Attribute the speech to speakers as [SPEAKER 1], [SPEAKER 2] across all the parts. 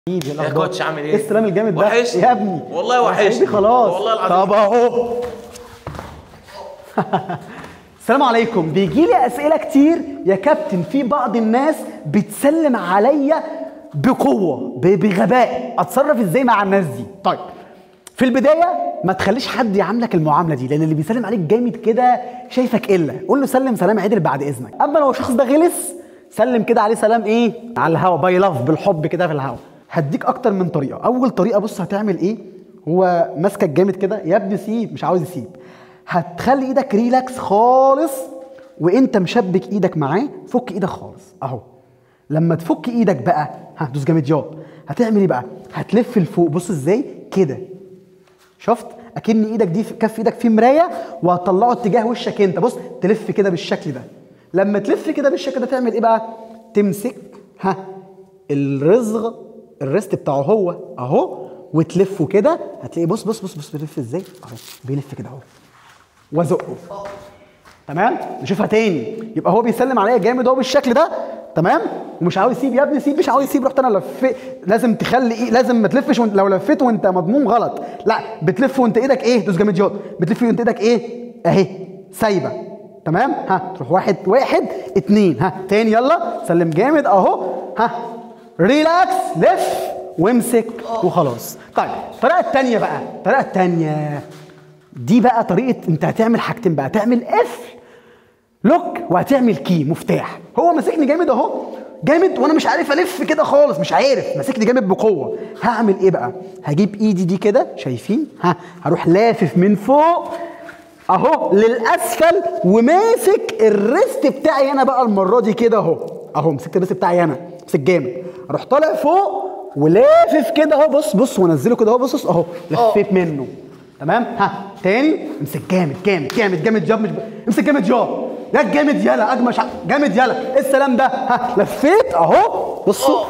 [SPEAKER 1] حبيبي
[SPEAKER 2] يا
[SPEAKER 1] الأخبار؟
[SPEAKER 2] كوتش عامل ايه؟
[SPEAKER 1] ايه السلام الجامد ده
[SPEAKER 2] وحشني.
[SPEAKER 1] يا ابني
[SPEAKER 2] والله
[SPEAKER 1] يا
[SPEAKER 2] وحشني.
[SPEAKER 1] حبيبي خلاص
[SPEAKER 2] والله العظيم.
[SPEAKER 1] طب اهو السلام عليكم بيجي لي اسئله كتير يا كابتن في بعض الناس بتسلم عليا بقوه ب- بغباء اتصرف ازاي مع الناس دي طيب في البدايه ما تخليش حد يعاملك المعامله دي لان اللي بيسلم عليك جامد كده شايفك الا قول له سلم سلام عدل بعد اذنك اما لو الشخص ده غلس سلم كده عليه سلام ايه على الهوا باي لاف بالحب كده في الهوا هديك اكتر من طريقه اول طريقه بص هتعمل ايه هو ماسكك جامد كده يا ابني سيب مش عاوز يسيب هتخلي ايدك ريلاكس خالص وانت مشبك ايدك معاه فك ايدك خالص اهو لما تفك ايدك بقى هتدوس جامد ياض هتعمل ايه بقى هتلف لفوق بص ازاي كده شفت اكن ايدك دي في كف ايدك في مرايه وهتطلعه اتجاه وشك انت بص تلف كده بالشكل ده لما تلف كده بالشكل ده تعمل ايه بقى تمسك ها الرزغ الريست بتاعه هو اهو وتلفه كده هتلاقيه بص بص بص بص بيلف ازاي اهو بيلف كده اهو وازقه تمام نشوفها تاني يبقى هو بيسلم عليا جامد اهو بالشكل ده تمام ومش عاوز يسيب يا ابني سيب مش عاوز يسيب رحت انا لف لازم تخلي ايه لازم ما تلفش وانت لو لفيت وانت مضموم غلط لا بتلف وانت ايدك ايه دوس جامد ياض بتلف وانت ايدك ايه اهي سايبه تمام ها تروح واحد واحد اتنين ها تاني يلا سلم جامد اهو ها ريلاكس لف وامسك وخلاص طيب الطريقه التانيه بقى الطريقه التانيه دي بقى طريقه انت هتعمل حاجتين بقى تعمل قفل لوك وهتعمل كي مفتاح هو ماسكني جامد اهو جامد وانا مش عارف الف كده خالص مش عارف ماسكني جامد بقوه هعمل ايه بقى هجيب ايدي دي كده شايفين ها هروح لافف من فوق اهو للاسفل وماسك الريست بتاعي انا بقى المره دي كده اهو اهو مسكت الريست بتاعي انا مسك جامد اروح طالع فوق ولافف كده اهو بص بص وانزله كده اهو بص بص اهو لفيت منه تمام ها تاني امسك جامد جامد جامد جامد جاب مش ب... امسك جامد جاب يا جامد يلا اجمش ع- جامد يلا ايه السلام ده ها لفيت اهو بصوا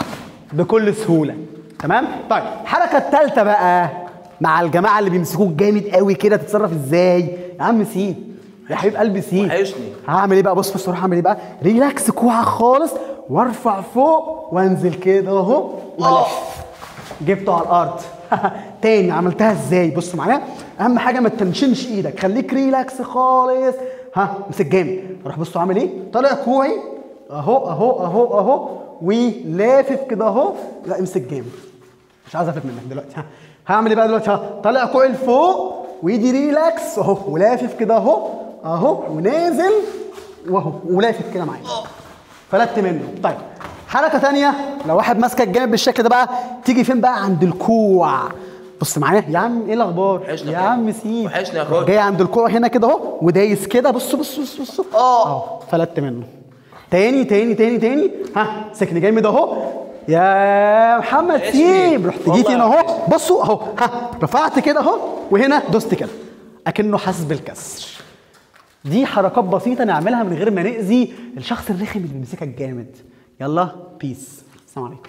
[SPEAKER 1] بكل سهوله تمام طيب الحركه الثالثه بقى مع الجماعه اللي بيمسكوك جامد قوي كده تتصرف ازاي يا عم سيب يا حبيب قلبي سيب
[SPEAKER 2] وحشني.
[SPEAKER 1] هعمل ايه بقى بص بص اروح اعمل ايه بقى ريلاكس كوعك خالص وارفع فوق وانزل كده اهو والف جبته على الارض تاني عملتها ازاي بص معايا اهم حاجه ما تنشنش ايدك خليك ريلاكس خالص ها امسك جامد اروح بصوا عامل ايه طالع كوعي اهو اهو اهو اهو ولافف كده اهو لا امسك جامد مش عايز افلت منك دلوقتي ها هعمل ايه بقى دلوقتي ها طالع كوعي لفوق وايدي ريلاكس اهو ولافف كده اهو اهو ونازل واهو ولافف كده معايا فلت منه طيب حركه تانية لو واحد ماسكك جامد بالشكل ده بقى تيجي فين بقى عند الكوع بص معايا يا عم ايه الاخبار
[SPEAKER 2] وحشني
[SPEAKER 1] يا
[SPEAKER 2] يا
[SPEAKER 1] عم
[SPEAKER 2] أخويا.
[SPEAKER 1] سيب
[SPEAKER 2] وحشني يا أخويا.
[SPEAKER 1] جاي عند الكوع هنا كده اهو ودايس كده بص بص بص بص
[SPEAKER 2] آه.
[SPEAKER 1] اهو فلت منه تاني تاني تاني تاني ها سكني جامد اهو يا محمد
[SPEAKER 2] وحشني.
[SPEAKER 1] سيب رحت جيت
[SPEAKER 2] والله
[SPEAKER 1] هنا اهو
[SPEAKER 2] وحشني.
[SPEAKER 1] بصوا اهو ها رفعت كده اهو وهنا دوست كده اكنه حاسس بالكسر دي حركات بسيطة نعملها من غير ما نأذي الشخص الرخم اللي بيمسكك جامد يلا بيس السلام عليكم